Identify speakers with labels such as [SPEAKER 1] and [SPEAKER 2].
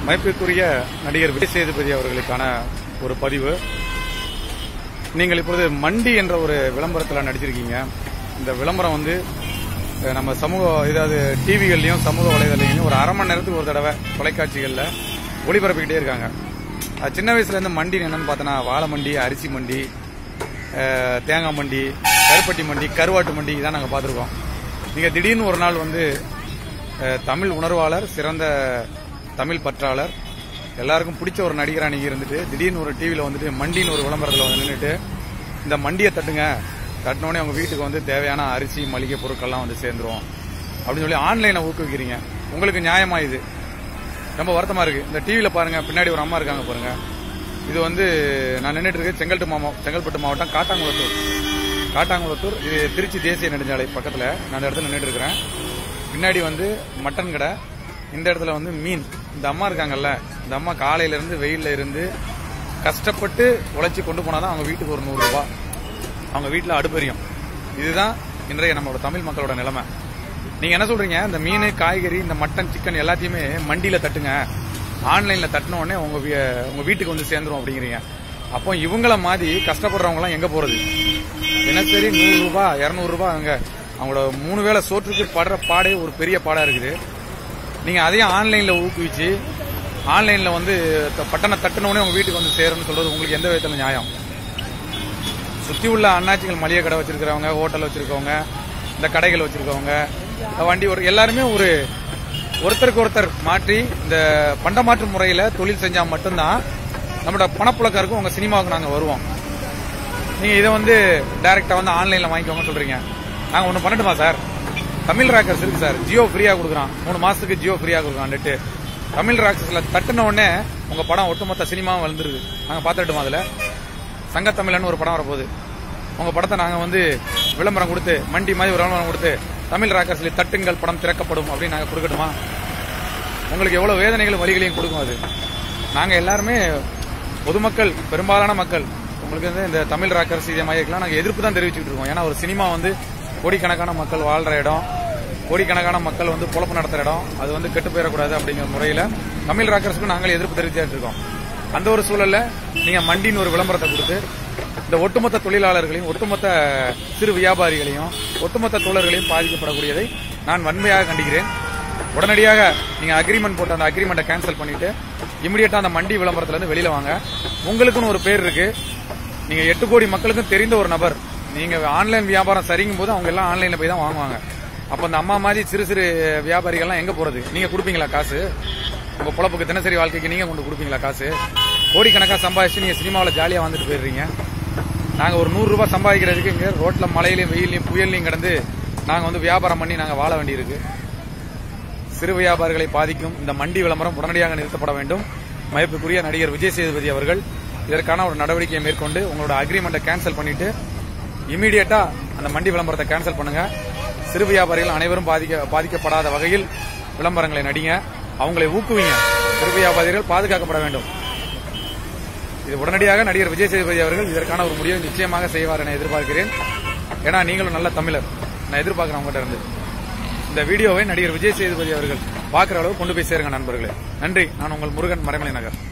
[SPEAKER 1] மதிப்பிற்குரிய நடிகர் விஜய் சேதுபதி அவர்களுக்கான ஒரு பதிவு நீங்கள் இப்பொழுது மண்டி என்ற ஒரு விளம்பரத்தில் நடிச்சிருக்கீங்க இந்த விளம்பரம் வந்து அஹ், நம்ம சமூக ஏதாவது டிவிகள்லையும் சமூக வலைதளங்களையும் ஒரு அரை மணி நேரத்துக்கு ஒரு தடவை தொலைக்காட்சிகளில் ஒளிபரப்பிக்கிட்டே இருக்காங்க அது சின்ன வயசுல இருந்து மண்டி என்னன்னு பார்த்தோன்னா வாழை மண்டி அரிசி மண்டி அஹ், தேங்காய் மண்டி கருப்பட்டி மண்டி கருவாட்டு மண்டி இதான் நாங்கள் பார்த்துருக்கோம் நீங்கள் திடீர்னு ஒரு நாள் வந்து அஹ், தமிழ் உணர்வாளர் சிறந்த தமிழ் பற்றாளர் எல்லாருக்கும் பிடிச்ச ஒரு நடிகரா நீங்க இருந்துட்டு திடீர்னு ஒரு டிவியில் வந்துட்டு மண்டின்னு ஒரு விளம்பரத்தில் வந்து நின்றுட்டு இந்த மண்டியை தட்டுங்க தட்டினோடனே உங்க வீட்டுக்கு வந்து தேவையான அரிசி மளிகை பொருட்கள்லாம் வந்து சேர்ந்துரும் அப்படின்னு சொல்லி ஆன்லைனை ஊக்குவிக்கிறீங்க உங்களுக்கு நியாயமா இது ரொம்ப வருத்தமா இருக்கு இந்த டிவியில பாருங்க பின்னாடி ஒரு அம்மா இருக்காங்க பாருங்க இது வந்து நான் நின்றுட்டு இருக்கேன் செங்கல்ட்டு மாவட்டம் செங்கல்பட்டு மாவட்டம் காட்டாங்குளத்தூர் காட்டாங்குளத்தூர் இது திருச்சி தேசிய நெடுஞ்சாலை பக்கத்துல நான் இந்த இடத்துல நின்றுட்டு இருக்கிறேன் பின்னாடி வந்து மட்டன் கடை இந்த இடத்துல வந்து மீன் இந்த அம்மா இருக்காங்கல்ல இந்த அம்மா காலையில இருந்து வெயில்ல இருந்து கஷ்டப்பட்டு உழைச்சி கொண்டு போனாதான் அவங்க வீட்டுக்கு ஒரு நூறு ரூபாய் அவங்க வீட்டுல அடுப்பெரியும் இதுதான் இன்றைய நம்மளோட தமிழ் மக்களோட நிலைமை நீங்க என்ன சொல்றீங்க இந்த மீன் காய்கறி இந்த மட்டன் சிக்கன் எல்லாத்தையுமே மண்டியில தட்டுங்க ஆன்லைன்ல தட்டின உடனே உங்க வீ- உங்க வீட்டுக்கு வந்து சேர்ந்துரும் அப்படிங்கிறீங்க அப்போ இவங்கள மாதிரி கஷ்டப்படுறவங்க எல்லாம் எங்க போறது தினசரி நூறு ரூபாய் இருநூறு ரூபாய் அவங்க அவங்களோட மூணு வேளை சோற்றுக்கு படுற பாடே ஒரு பெரிய பாடா இருக்குது நீங்க அதையும் ஆன்லைன்ல ஊக்குவிச்சு ஆன்லைன்ல வந்து த- பட்டனை தட்டின உடனே உங்க வீட்டுக்கு வந்து சேரும்னு சொல்றது உங்களுக்கு எந்த விதத்துல நியாயம் சுத்தி உள்ள அண்ணாச்சிகள் மளிகை கடை வச்சிருக்கிறவங்க ஹோட்டல் வச்சிருக்கவங்க இந்த கடைகள் வச்சிருக்கவங்க வண்டி ஒரு எல்லாருமே ஒரு ஒருத்தருக்கு ஒருத்தர் மாற்றி இந்த பண்டமாற்று முறையில தொழில் செஞ்சா மட்டும்தான் நம்மளோட பணப்புழக்கம் இருக்கும் உங்க சினிமாவுக்கு நாங்க வருவோம் நீங்க இதை வந்து டைரக்டா வந்து ஆன்லைன்ல வாங்கிக்கோங்க சொல்றீங்க நாங்க ஒண்ணு பண்ணட்டுமா சார் தமிழ் ராக்கர்ஸ் இருக்கு சார் ஜியோ ஃப்ரீயா கொடுக்குறான் மூணு மாசத்துக்கு ஜியோ ஃப்ரீயா கொடுக்குறான் நெட்டு தமிழ் ராக்கர்ஸ்ல தட்டுன உடனே உங்க படம் ஒட்டுமொத்த சினிமாவும் வந்துருது நாங்க பாத்துட்டுமா அதுல சங்கத்தமிழன் ஒரு படம் வரப்போகுது உங்க படத்தை நாங்க வந்து விளம்பரம் கொடுத்து மண்டி மாதிரி ஒரு விளம்பரம் கொடுத்து தமிழ் ராக்கர்ஸ்ல தட்டுங்கள் படம் திறக்கப்படும் அப்படின்னு நாங்க கொடுக்கட்டுமா உங்களுக்கு எவ்வளவு வேதனைகளும் வழிகளையும் கொடுக்கும் அது நாங்க எல்லாருமே பொதுமக்கள் பெரும்பாலான மக்கள் உங்களுக்கு வந்து இந்த தமிழ் ராக்கர்ஸ் இதே மாதிரிலாம் நாங்க எதிர்ப்பு தான் தெரிவிச்சுட்டு இருக்கோம் ஏன்னா ஒரு சினிமா வந்து கோடிக்கணக்கான மக்கள் வாழ்ற இடம் கோடிக்கணக்கான மக்கள் வந்து பொழப்பு நடத்துற இடம் அது வந்து கெட்டு போயிடக்கூடாது அப்படிங்கிற முறையில தமிழ் ராக்கர்ஸ்க்கு நாங்கள் எதிர்ப்பு தெரிவிச்சுட்டு இருக்கோம் அந்த ஒரு சூழல்ல நீங்க மண்டின்னு ஒரு விளம்பரத்தை கொடுத்து இந்த ஒட்டுமொத்த தொழிலாளர்களையும் ஒட்டுமொத்த சிறு வியாபாரிகளையும் ஒட்டுமொத்த தோழர்களையும் பாதிக்கப்படக்கூடியதை நான் வன்மையாக கண்டிக்கிறேன் உடனடியாக நீங்க அக்ரிமெண்ட் போட்ட அந்த அக்ரிமெண்ட்டை கேன்சல் பண்ணிட்டு இமிடியட்டா அந்த மண்டி விளம்பரத்துல இருந்து வெளியில வாங்க உங்களுக்குன்னு ஒரு பேர் இருக்கு நீங்க எட்டு கோடி மக்களுக்கும் தெரிந்த ஒரு நபர் நீங்க ஆன்லைன் வியாபாரம் சரிங்கும் போது அவங்க எல்லாம் ஆன்லைன்ல போய் தான் வாங்குவாங்க அப்ப அந்த அம்மா மாதிரி சிறு சிறு வியாபாரிகள்லாம் எங்க போறது நீங்க கொடுப்பீங்களா காசு உங்க பொழப்புக்கு தினசரி வாழ்க்கைக்கு நீங்க கொண்டு கொடுப்பீங்களா காசு கோடிக்கணக்கா சம்பாதிச்சு நீங்க சினிமாவில் ஜாலியா வந்துட்டு போயிடுறீங்க நாங்க ஒரு நூறு ரூபாய் சம்பாதிக்கிறதுக்கு இங்க ரோட்ல மழையிலையும் வெயிலையும் புயல்லையும் கிடந்து நாங்க வந்து வியாபாரம் பண்ணி நாங்க வாழ வேண்டியிருக்கு சிறு வியாபாரிகளை பாதிக்கும் இந்த மண்டி விளம்பரம் உடனடியாக நிறுத்தப்பட வேண்டும் மதிப்புக்குரிய நடிகர் விஜய் சேதுபதி அவர்கள் இதற்கான ஒரு நடவடிக்கையை மேற்கொண்டு உங்களோட அக்ரிமெண்ட்டை கேன்சல் பண்ணிட்டு இமீடியட்டா அந்த மண்டி விளம்பரத்தை கேன்சல் பண்ணுங்க சிறு வியாபாரிகள் அனைவரும் பாதிக்க பாதிக்கப்படாத வகையில் விளம்பரங்களை நடிங்க அவங்களை ஊக்குவிங்க சிறு வியாபாரிகள் பாதுகாக்கப்பட வேண்டும் இது உடனடியாக நடிகர் விஜய் சேதுபதி அவர்கள் இதற்கான ஒரு முடிவை நிச்சயமாக செய்வார் என எதிர்பார்க்கிறேன் ஏன்னா நீங்களும் நல்ல தமிழர் நான் எதிர்பார்க்கிறேன் உங்ககிட்ட இருந்து இந்த வீடியோவை நடிகர் விஜய் சேதுபதி அவர்கள் பார்க்குற அளவு கொண்டு போய் சேருங்க நண்பர்களே நன்றி நான் உங்கள் முருகன் மறைமலை நகர்